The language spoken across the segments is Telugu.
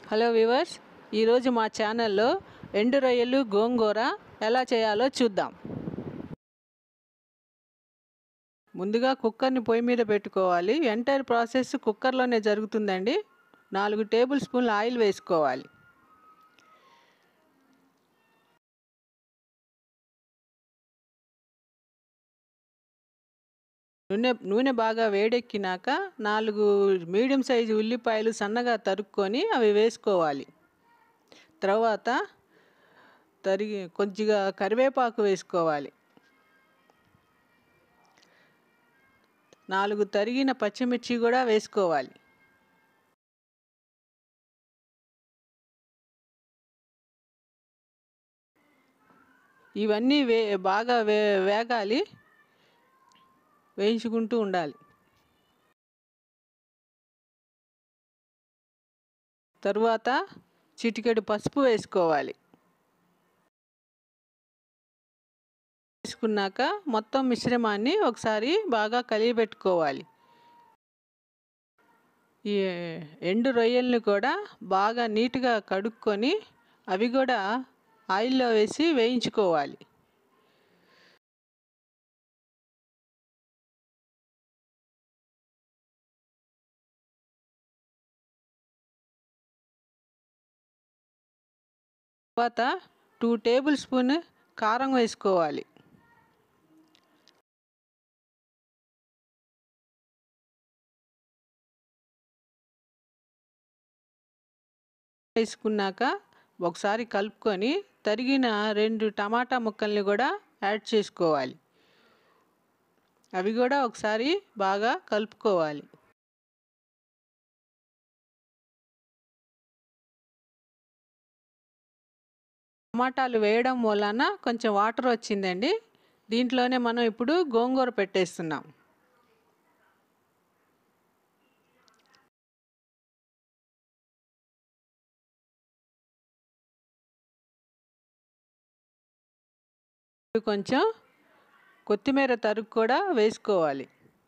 హలో వివర్స్ ఈరోజు మా ఛానల్లో ఎండు రొయ్యలు గోంగూర ఎలా చేయాలో చూద్దాం ముందుగా కుక్కర్ని పొయ్యి మీద పెట్టుకోవాలి ఎంటైర్ ప్రాసెస్ కుక్కర్లోనే జరుగుతుందండి నాలుగు టేబుల్ స్పూన్ల ఆయిల్ వేసుకోవాలి నూనె నూనె బాగా వేడెక్కినాక నాలుగు మీడియం సైజు ఉల్లిపాయలు సన్నగా తరుక్కొని అవి వేసుకోవాలి తర్వాత తరిగి కొద్దిగా కరివేపాకు వేసుకోవాలి నాలుగు తరిగిన పచ్చిమిర్చి కూడా వేసుకోవాలి ఇవన్నీ వే బాగా వే వేగాలి వేయించుకుంటూ ఉండాలి తరువాత చిటికెడు పసుపు వేసుకోవాలి వేసుకున్నాక మొత్తం మిశ్రమాన్ని ఒకసారి బాగా కలియబెట్టుకోవాలి ఈ ఎండు రొయ్యల్ని కూడా బాగా నీట్గా కడుక్కొని అవి కూడా ఆయిల్లో వేసి వేయించుకోవాలి తర్వాత టూ టేబుల్ స్పూన్ కారం వేసుకోవాలి వేసుకున్నాక ఒకసారి కలుపుకొని తరిగిన రెండు టమాటా ముక్కల్ని కూడా యాడ్ చేసుకోవాలి అవి కూడా ఒకసారి బాగా కలుపుకోవాలి టమాటాలు వేయడం వలన కొంచెం వాటర్ వచ్చిందండి దీంట్లోనే మనం ఇప్పుడు గోంగూర పెట్టేస్తున్నాం కొంచెం కొత్తిమీర తరుగు కూడా వేసుకోవాలి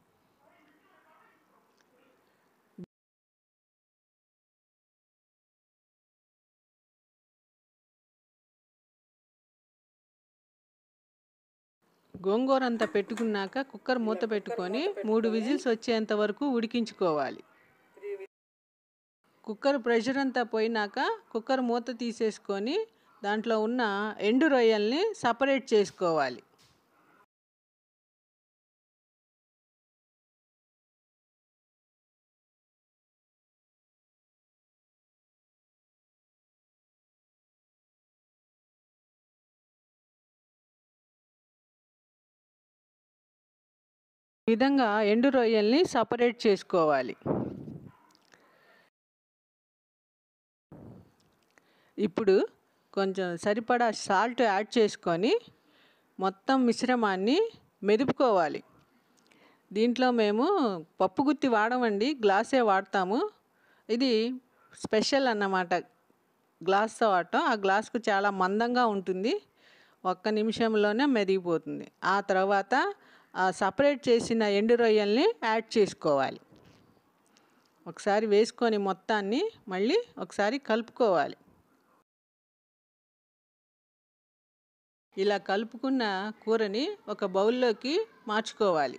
గోంగూర అంతా పెట్టుకున్నాక కుక్కర్ మూత పెట్టుకొని మూడు విజిల్స్ వచ్చేంత వరకు ఉడికించుకోవాలి కుక్కర్ ప్రెషర్ అంతా పోయినాక కుక్కర్ మూత తీసేసుకొని దాంట్లో ఉన్న ఎండు రొయ్యల్ని సపరేట్ చేసుకోవాలి ఈ విధంగా ఎండు రొయ్యల్ని సపరేట్ చేసుకోవాలి ఇప్పుడు కొంచెం సరిపడా సాల్ట్ యాడ్ చేసుకొని మొత్తం మిశ్రమాన్ని మెదుపుకోవాలి దీంట్లో మేము పప్పు గుత్తి వాడమండి గ్లాసే వాడతాము ఇది స్పెషల్ అన్నమాట గ్లాస్తో వాడటం ఆ గ్లాస్కు చాలా మందంగా ఉంటుంది ఒక్క నిమిషంలోనే మెదిగిపోతుంది ఆ తర్వాత సపరేట్ చేసిన ఎండు రొయ్యల్ని యాడ్ చేసుకోవాలి ఒకసారి వేసుకొని మొత్తాన్ని మళ్ళీ ఒకసారి కలుపుకోవాలి ఇలా కలుపుకున్న కూరని ఒక బౌల్లోకి మార్చుకోవాలి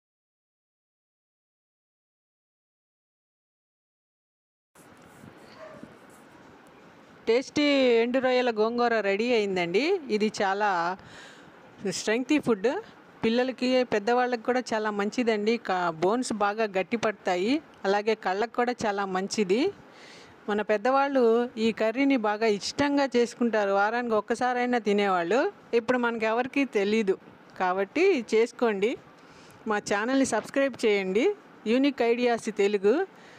టేస్టీ ఎండు రొయ్యల గోంగూర రెడీ అయిందండి ఇది చాలా స్ట్రెంగ్తీ ఫుడ్ పిల్లలకి పెద్దవాళ్ళకి కూడా చాలా మంచిదండి బోన్స్ బాగా గట్టి పడతాయి అలాగే కళ్ళకు కూడా చాలా మంచిది మన పెద్దవాళ్ళు ఈ కర్రీని బాగా ఇష్టంగా చేసుకుంటారు వారానికి ఒక్కసారైనా తినేవాళ్ళు ఇప్పుడు మనకి ఎవరికి తెలీదు కాబట్టి చేసుకోండి మా ఛానల్ని సబ్స్క్రైబ్ చేయండి యూనిక్ ఐడియాస్ తెలుగు